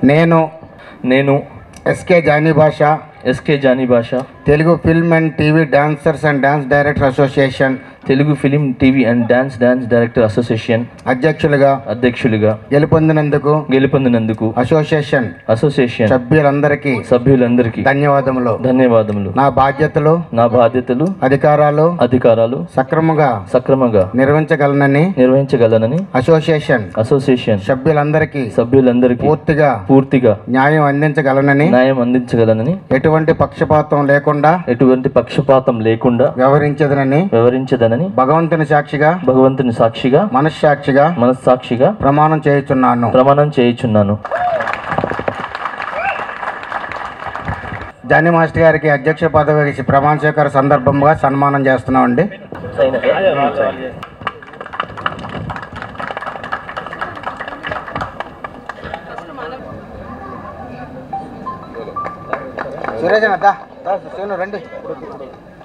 నేను నేను SK Jani Basha SK Jani Basha Telugu film and TV dancers and dance director association Telugu film TV and dance dance director association అధ్యక్షులుగా అధ్యక్షులుగా గెలుపొందినందుకు గెలుపొందినందుకు association association సభ్యులందరికీ సభ్యులందరికీ ధన్యవాదములు ధన్యవాదములు నా బాధ్యతలు నా బాధ్యతలు అధికారాలు అధికారాలు సక్రమంగా సక్రమంగా నిర్వహించగలనని నిర్వహించగలనని అసోసియేషన్ అసోసియేషన్ సభ్యులందరికీ సభ్యులందరికీ పూర్తిగా పూర్తిగా న్యాయం అందించగలనని న్యాయం అందించగలనని ఎటువంటి పక్షపాతం లేకుండా ఎటువంటి పక్షపాతం లేకుండా వ్యవహరించదనని వివరించదనని భగవంతుని సాక్షిగా భగవంతుని సాక్షిగా మనస్సాక్షిగా మనస్సాక్షిగా ప్రమాణం చేయుచున్నాను ప్రమాణం చేయుచున్నాను జానీ మాస్టర్ గారికి అధ్యక్ష పదవికి ప్రమాణ స్వీకార సందర్భంగా సన్మానం చేస్తున్నామండి సురేష్ అన్న దా, దా, శ్రీను రండి